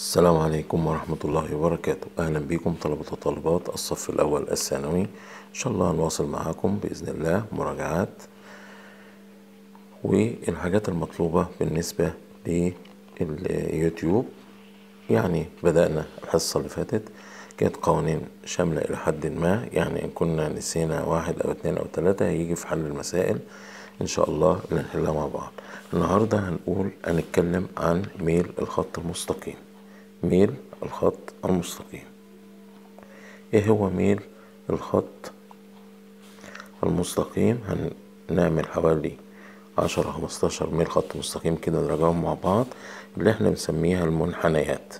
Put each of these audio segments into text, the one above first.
السلام عليكم ورحمة الله وبركاته أهلا بكم طلبة وطالبات الصف الأول الثانوي إن شاء الله هنواصل معاكم بإذن الله مراجعات والحاجات المطلوبة بالنسبة لليوتيوب يعني بدأنا الحصة اللي فاتت كانت قوانين شاملة إلى حد ما يعني إن كنا نسينا واحد أو اتنين أو تلاتة هيجي في حل المسائل إن شاء الله اللي نحلها مع بعض النهاردة هنقول هنتكلم عن ميل الخط المستقيم ميل الخط المستقيم ايه هو ميل الخط المستقيم هنعمل حوالي عشرة خمستاشر ميل خط مستقيم كده نراجعهم مع بعض اللي احنا بنسميها المنحنيات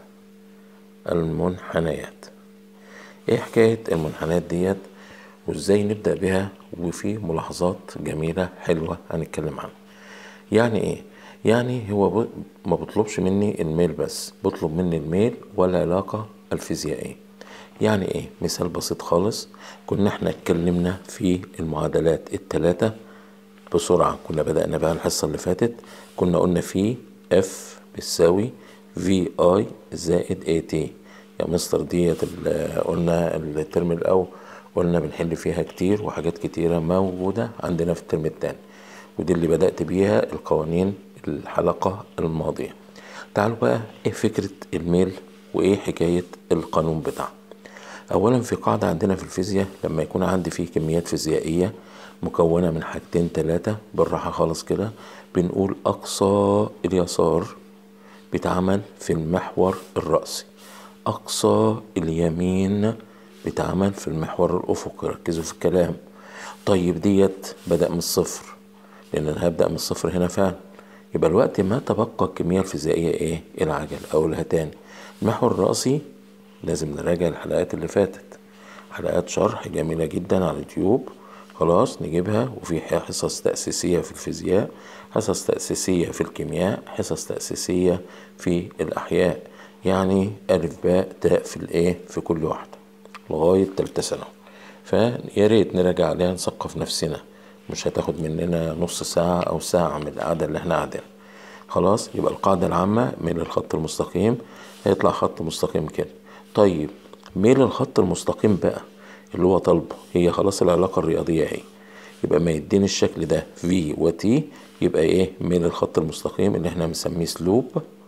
المنحنيات ايه حكاية المنحنيات ديت وازاي نبدأ بها وفي ملاحظات جميلة حلوة هنتكلم عنها يعني ايه يعني هو ب... ما بطلبش مني الميل بس بطلب مني الميل والعلاقة الفيزيائية يعني ايه مثال بسيط خالص كنا احنا اتكلمنا في المعادلات التلاتة بسرعة كنا بدأنا بقى الحصة اللي فاتت كنا قلنا في اف بتساوي في اي زائد اي تي يا مستر ديت قلنا الترم الاول قلنا بنحل فيها كتير وحاجات كتيرة موجودة عندنا في الترم التاني ودي اللي بدأت بيها القوانين الحلقة الماضية تعالوا بقى ايه فكرة الميل وايه حكاية القانون بتاعه اولا في قاعدة عندنا في الفيزياء لما يكون عندي فيه كميات فيزيائية مكونة من حاجتين تلاتة بالراحة خالص كده بنقول اقصى اليسار بيتعمل في المحور الرأسي اقصى اليمين بيتعمل في المحور الافقي ركزوا في الكلام طيب ديت بدأ من الصفر لان انا هبدأ من الصفر هنا فعلا يبقى الوقت ما تبقى الكمية الفيزيائية ايه العجل اقولها تاني المحور الرأسي لازم نراجع الحلقات اللي فاتت حلقات شرح جميلة جدا على اليوتيوب خلاص نجيبها وفي حصص تأسيسية في الفيزياء حصص تأسيسية في الكيمياء حصص تأسيسية في الأحياء يعني ألف باء تاء في الإيه في كل واحدة لغاية تالتة ثانوي فيا ريت نراجع عليها نثقف نفسنا مش هتاخد مننا نص ساعة أو ساعة من القعدة اللي احنا قاعدين خلاص يبقى القاعدة العامة ميل الخط المستقيم هيطلع خط مستقيم كده طيب ميل الخط المستقيم بقى اللي هو طالبه هي خلاص العلاقة الرياضية اهي يبقى ما يديني الشكل ده في وتي يبقى ايه ميل الخط المستقيم اللي احنا بنسميه سلوب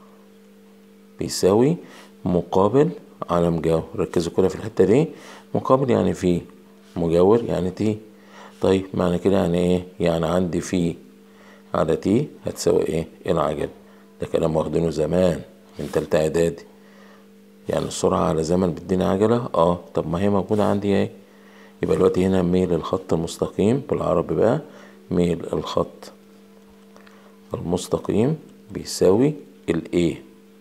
بيساوي مقابل على مجاور ركزوا كده في الحتة دي مقابل يعني في مجاور يعني تي طيب معنى كده يعني ايه يعني عندي في على تي هتساوي ايه العجل ده كلام واخدينه زمان من تالتة اعدادي يعني السرعة على زمن بتديني عجلة اه طب ما هي موجودة عندي ايه يبقى دلوقتي هنا ميل الخط المستقيم بالعربي بقى ميل الخط المستقيم بيساوي الايه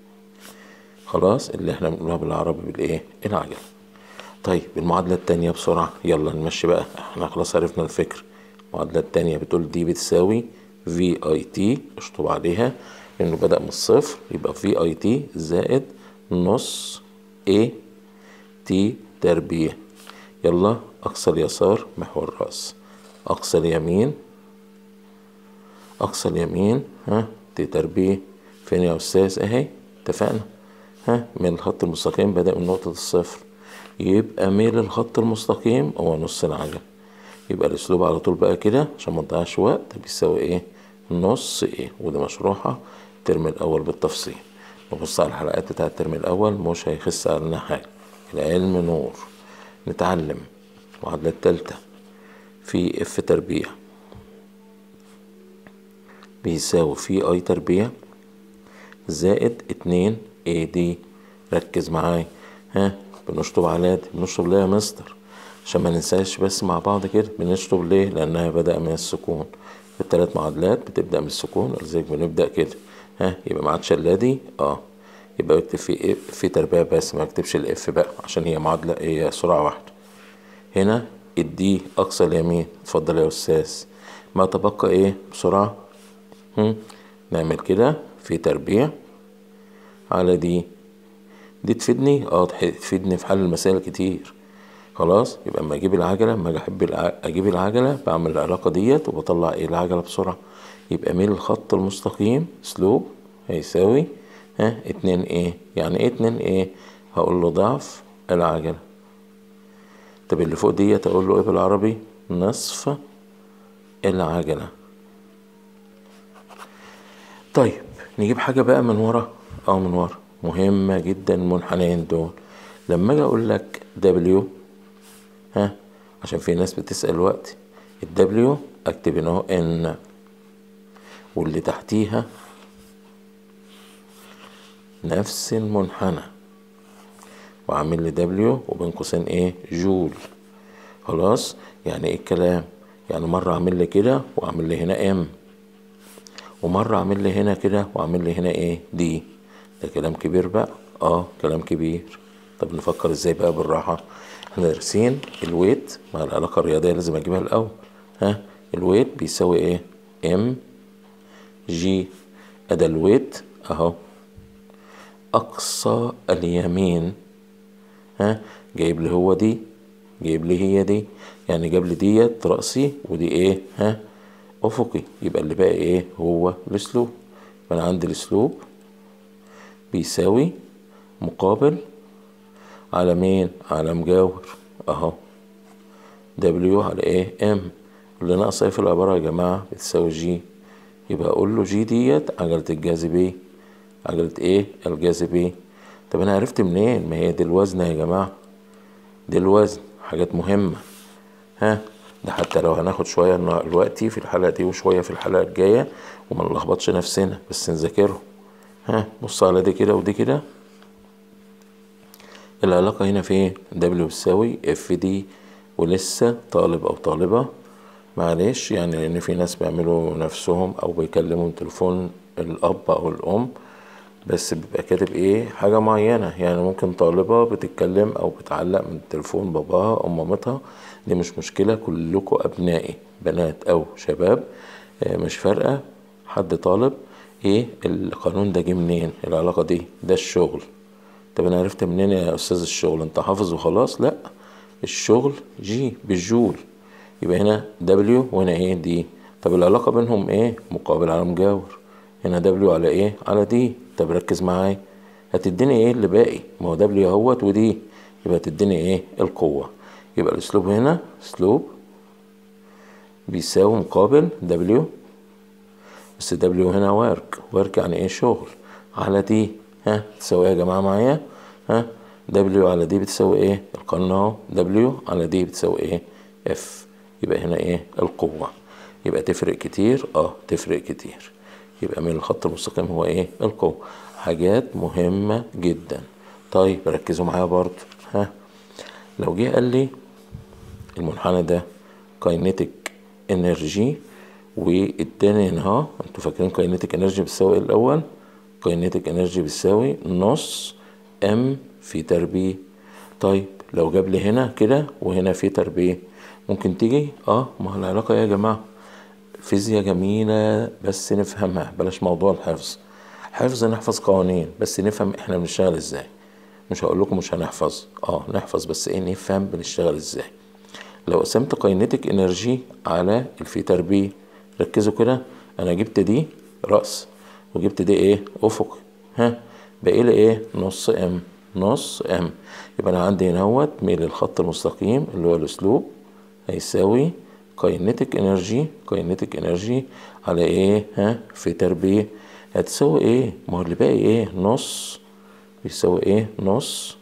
خلاص اللي احنا بنقولها بالعربي بالايه العجلة طيب المعادلة التانية بسرعة يلا نمشي بقى احنا خلاص عرفنا الفكر المعادلة التانية بتقول دي بتساوي في اي تي اشطب عليها لانه بدأ من الصفر يبقى في اي تي زائد نص اي تي تربيع يلا اقصى اليسار محور الراس اقصى اليمين اقصى اليمين ها تي تربيع فين يا استاذ اهي اتفقنا ها من الخط المستقيم بدأ من نقطة الصفر يبقى ميل الخط المستقيم هو نص العجل يبقى الاسلوب على طول بقى كده عشان ما نضيعش وقت بيساوي ايه نص ايه وده مشروحة الترم الاول بالتفصيل نبص على الحلقات بتاع الترم الاول مش هيخس علينا حاجة العلم نور نتعلم المعادلة التالتة في اف تربيع بيساوي في اي تربيع زائد اتنين اي دي ركز معايا ها بنشطب على دي بنشطب ليه يا مستر عشان ما ننساش بس مع بعض كده بنشطب ليه لانها بدأ من السكون التلات معادلات بتبدأ من السكون لذلك بنبدأ كده ها يبقى معاد شلادي اه يبقى اكتب في في تربيع بس ما اكتبش الاف بقى عشان هي معادلة هي سرعة واحدة هنا الدي اقصى اليمين اتفضل يا استاذ ما تبقى ايه بسرعة هم. نعمل كده في تربيع على دي دي تفيدني اه تفيدني في حل المسائل كتير خلاص يبقى اما اجيب العجله اما اجي احب الع... اجيب العجله بعمل العلاقه ديت وبطلع ايه العجله بسرعه يبقى ميل الخط المستقيم سلوب هيساوي ها اتنين ايه يعني ايه اتنين ايه هقول له ضعف العجلة طب اللي فوق ديت اقول له ايه بالعربي نصف العجلة طيب نجيب حاجة بقى من ورا اه من ورا مهمة جدا المنحنيين دول لما اجي اقول لك دبليو ها عشان في ناس بتسأل وقت الدبليو اكتب هنا اهو ان واللي تحتيها نفس المنحنى وعامل لي دبليو وبين قوسين ايه جول خلاص يعني ايه الكلام يعني مرة عامل لي كده وعامل لي هنا ام ومرة عامل لي هنا كده وعامل لي هنا ايه دي ده كلام كبير بقى اه كلام كبير طب نفكر ازاي بقى بالراحة احنا دارسين الويت مع العلاقة الرياضية لازم اجيبها الاول ها الويت بيساوي ايه ام جي ادى الويت اهو اقصى اليمين ها جايب لي هو دي جايب لي هي دي يعني جاب لي ديت رأسي ودي ايه ها افقي يبقى اللي باقي ايه هو الاسلوب فانا عندي الاسلوب بيساوي مقابل على مين على مجاور اهو دبليو على ايه ام اللي ناقصه في العبارة يا جماعة بتساوي جي يبقى اقول له جي ديت عجلة الجاذبية عجلة ايه الجاذبية طب انا عرفت منين ما هي دي الوزن يا جماعة دي الوزن حاجات مهمة ها ده حتى لو هناخد شوية دلوقتي في الحلقة دي وشوية في الحلقة الجاية وما نلخبطش نفسنا بس نذاكرهم ها بص على دي كده ودي كده العلاقة هنا في دبليو بتساوي اف دي ولسه طالب او طالبة معلش يعني لان في ناس بيعملوا نفسهم او بيكلموا تليفون الاب او الام بس بيبقى كاتب ايه حاجة معينة يعني ممكن طالبة بتتكلم او بتعلق من تليفون باباها او مامتها دي مش مشكلة كلكم ابنائي بنات او شباب مش فارقة حد طالب ايه القانون ده جه منين العلاقة دي ده الشغل طب انا عرفت منين يا استاذ الشغل انت حافظ وخلاص لا الشغل جي بالجول يبقى هنا دبليو وهنا ايه دي طب العلاقة بينهم ايه مقابل على مجاور هنا دبليو على ايه على دي طب ركز معايا هتديني ايه اللي باقي ما هو دبليو اهوت ودي يبقى تديني ايه القوة يبقى الاسلوب هنا اسلوب بيساوي مقابل دبليو بس دبليو هنا ورك ورك يعني ايه شغل على دي ها تساوي ايه يا جماعة معايا ها دبليو على دي بتساوي ايه القانون اهو دبليو على دي بتساوي ايه اف يبقى هنا ايه القوة يبقى تفرق كتير اه تفرق كتير يبقى من الخط المستقيم هو ايه القوة حاجات مهمة جدا طيب ركزوا معايا برضو ها لو جه قال لي المنحنى ده كاينيتيك انرجي والتاني هنا اهو انتوا فاكرين كاينيتيك انرجي بتساوي ايه الاول كاينيتيك انرجي بتساوي نص ام في تربيع طيب لو جاب لي هنا كده وهنا في تربيع ممكن تيجي اه ما العلاقة يا جماعة فيزياء جميلة بس نفهمها بلاش موضوع الحفظ حفظ نحفظ قوانين بس نفهم احنا بنشتغل ازاي مش هقول لكم مش هنحفظ اه نحفظ بس ايه نفهم بنشتغل ازاي لو قسمت كاينيتيك انرجي على الفي تربيع ركزوا كده انا جبت دي رأس وجبت دي ايه افق ها باقي لي ايه نص ام نص ام يبقى انا عندي هنا اهوت ميل الخط المستقيم اللي هو الاسلوب هيساوي كاينيتيك انرجي كاينيتيك انرجي على ايه ها في تربيع هتساوي ايه ما هو اللي باقي ايه نص بيساوي ايه نص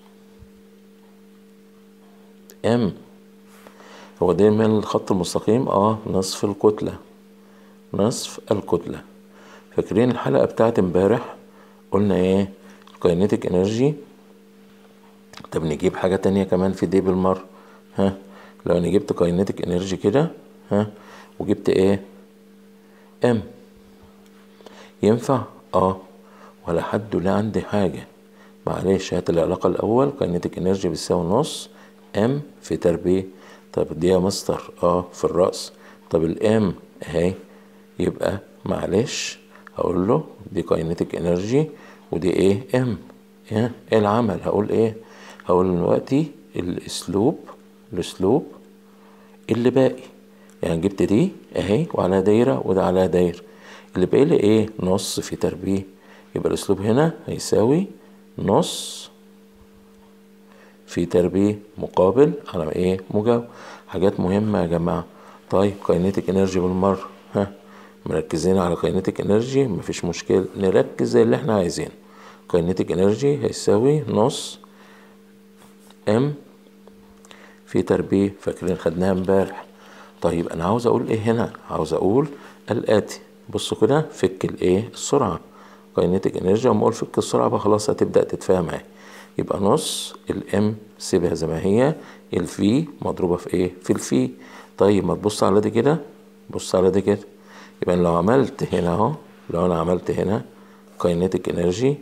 ام هو ده من الخط المستقيم اه نصف الكتلة نصف الكتلة فاكرين الحلقة بتاعت امبارح قلنا ايه الكاينيتيك انرجي طب نجيب حاجة تانية كمان في دي بالمرة ها لو انا جبت كاينيتيك انرجي كده ها وجبت ايه ام ينفع اه ولا حد لا عندي حاجة معلش هات العلاقة الأول كاينيتيك انرجي بتساوي نص ام في تربيع طب دي يا مستر اه في الرأس طب الام اهي يبقى معلش هقول له دي كاينيتيك انرجي ودي ايه ام ايه العمل هقول ايه هقول دلوقتي الاسلوب الاسلوب اللي باقي يعني جبت دي اهي وعلى دايرة وده على دايرة اللي باقي لي ايه نص في تربيع يبقى الاسلوب هنا هيساوي نص في تربيع مقابل على ايه مجاوب حاجات مهمة يا جماعة طيب كاينيتيك انرجي بالمرة ها مركزين على كاينيتيك انرجي مفيش مشكلة نركز زي اللي احنا عايزينه كاينيتيك انرجي هيساوي نص ام في تربيع فاكرين خدناها امبارح طيب انا عاوز اقول ايه هنا عاوز اقول الاتي بصوا كده فك الايه السرعة كاينيتيك انرجي اما اقول فك السرعة بقى خلاص هتبدأ تتفاهم اهي يبقى نص الام سيبها زي ما هي الفي مضروبة في ايه في الفي طيب ما تبص على دي كده بص على دي كده يبقى لو عملت هنا اهو لو انا عملت هنا كاينيتيك انرجي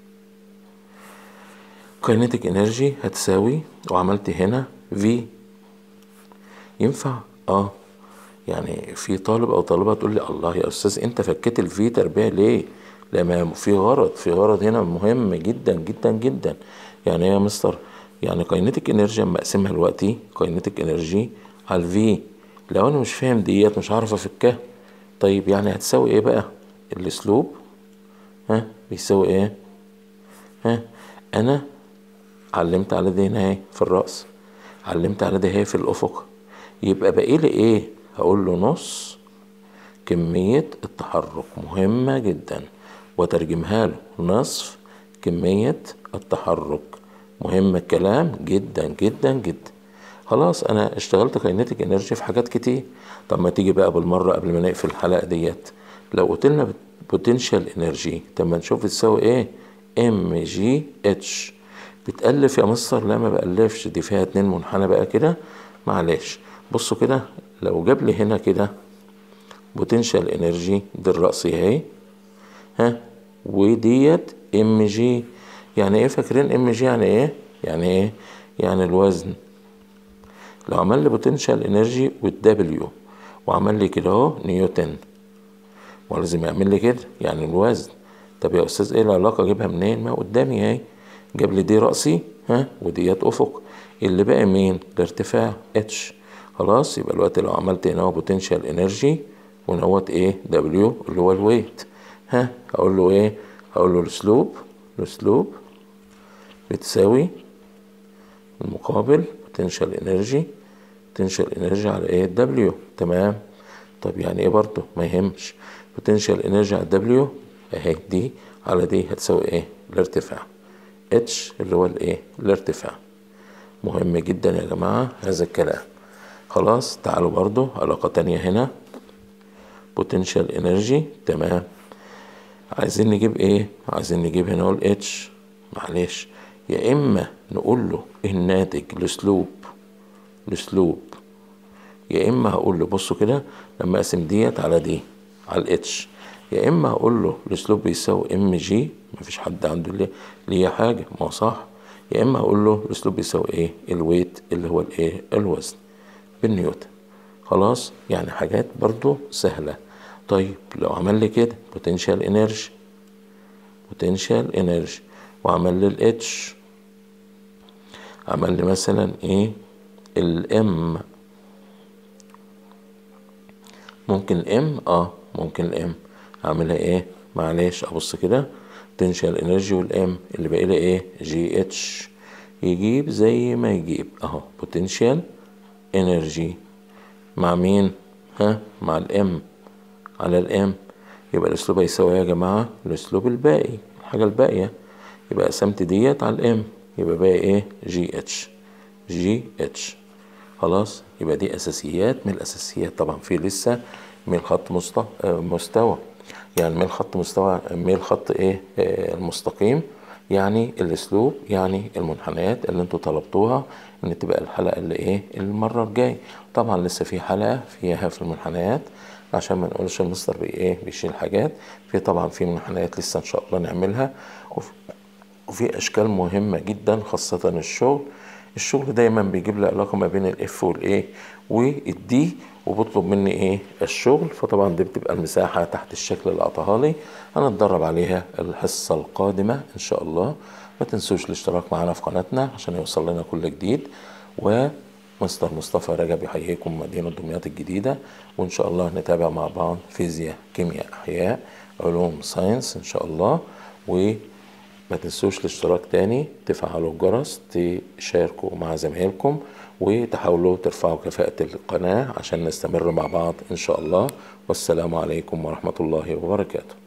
كاينيتيك انرجي هتساوي وعملت هنا في ينفع اه يعني في طالب او طالبه تقول لي الله يا استاذ انت فكيت الفي تربيع ليه لما في غرض في غرض هنا مهم جدا جدا جدا يعني ايه يا مستر يعني كاينيتيك انرجي اما اقسمها دلوقتي كاينيتيك انرجي على الفي لو انا مش فاهم ديت مش عارف افكها طيب يعني هتساوي ايه بقى الاسلوب ها بيساوي ايه ها انا علمت على دي هنا اهي في الراس علمت على دي اهي في الافق يبقى باقي لي ايه هقول له نص كمية التحرك مهمة جدا وترجمها له نصف كمية التحرك مهم الكلام جدا جدا جدا خلاص انا اشتغلت كاينيتيك انرجي في حاجات كتير طب ما تيجي بقى بالمرة قبل ما نقفل الحلقة ديت لو قلت لنا بوتنشال انرجي طب ما نشوف تساوي ايه ام جي اتش بتألف يا مستر لا ما بألفش دي فيها اتنين منحنى بقى كده معلش بصوا كده لو جاب لي هنا كده بوتنشال انرجي دي الرأسية اهي ها وديت ام جي يعني ايه فاكرين ام جي يعني ايه يعني ايه يعني الوزن لو عمل لي بوتنشال انرجي والدبليو وعمل لي كده اهو نيوتن ولازم يعمل لي كده يعني الوزن طب يا استاذ ايه العلاقه اجيبها منين ما قدامي اهي جاب لي دي راسي ها وديت افق اللي باقي مين الارتفاع اتش خلاص يبقى الوقت لو عملت هنا هو بوتنشال انرجي ونوت ايه دبليو اللي هو الويت ها هقول له ايه هقول له الاسلوب الاسلوب بتساوي المقابل بوتنشال انرجي بوتنشال انرجي على ايه دبليو تمام طب يعني ايه برضه ما يهمش بوتنشال انرجي على دبليو اهي دي على دي هتساوي ايه الارتفاع اتش اللي هو الايه الارتفاع مهم جدا يا جماعة هذا الكلام خلاص تعالوا برضو علاقة تانية هنا بوتنشال انرجي تمام عايزين نجيب ايه عايزين نجيب هنا اقول اتش معلش يا اما نقول له الناتج الاسلوب الاسلوب يا اما هقول له بصوا كده لما اقسم ديت على دي على الاتش يا اما هقول له الاسلوب بيساوي ام جي مفيش حد عنده ليه ليه حاجه ما هو صح يا اما هقول له الاسلوب بيساوي ايه الويت اللي هو الايه الوزن بالنيوتن خلاص يعني حاجات برضو سهله طيب لو عمل لي كده بوتنشال انرجي بوتنشال انرجي وعمل لي الاتش عمل لي مثلا ايه الام ممكن الام اه ممكن الام اعملها ايه معلش ابص كده بوتنشال انرجي والام اللي باقي لي ايه جي اتش يجيب زي ما يجيب اهو بوتنشال انرجي مع مين ها مع الام على الام يبقى الاسلوب هيساوي يا جماعه الاسلوب الباقي الحاجه الباقيه يبقى قسمت ديت على الام يبقى باقي ايه جي اتش جي اتش خلاص يبقى دي اساسيات من الاساسيات طبعا في لسه من خط مستوى مستوى يعني من خط مستوى من خط ايه آه المستقيم يعني الاسلوب يعني المنحنيات اللي انتوا طلبتوها ان تبقى الحلقه اللي ايه المره الجايه طبعا لسه في حلقه فيها في المنحنيات عشان ما نقولش المستر بي ايه بيشيل حاجات في طبعا في منحنيات لسه ان شاء الله نعملها وفي, وفي اشكال مهمه جدا خاصه الشغل الشغل دايما بيجيب لي علاقه ما بين الاف والايه والدي وبطلب مني ايه الشغل فطبعا دي بتبقى المساحه تحت الشكل اللي اعطاها لي هنتدرب عليها الحصه القادمه ان شاء الله ما تنسوش الاشتراك معنا في قناتنا عشان يوصل لنا كل جديد ومستر مصطفى رجب يحييكم مدينه دمياط الجديده وان شاء الله نتابع مع بعض فيزياء كيمياء احياء علوم ساينس ان شاء الله وما تنسوش الاشتراك تاني تفعلوا الجرس تشاركوا مع زمايلكم وتحاولوا ترفعوا كفاءة القناة عشان نستمر مع بعض إن شاء الله والسلام عليكم ورحمة الله وبركاته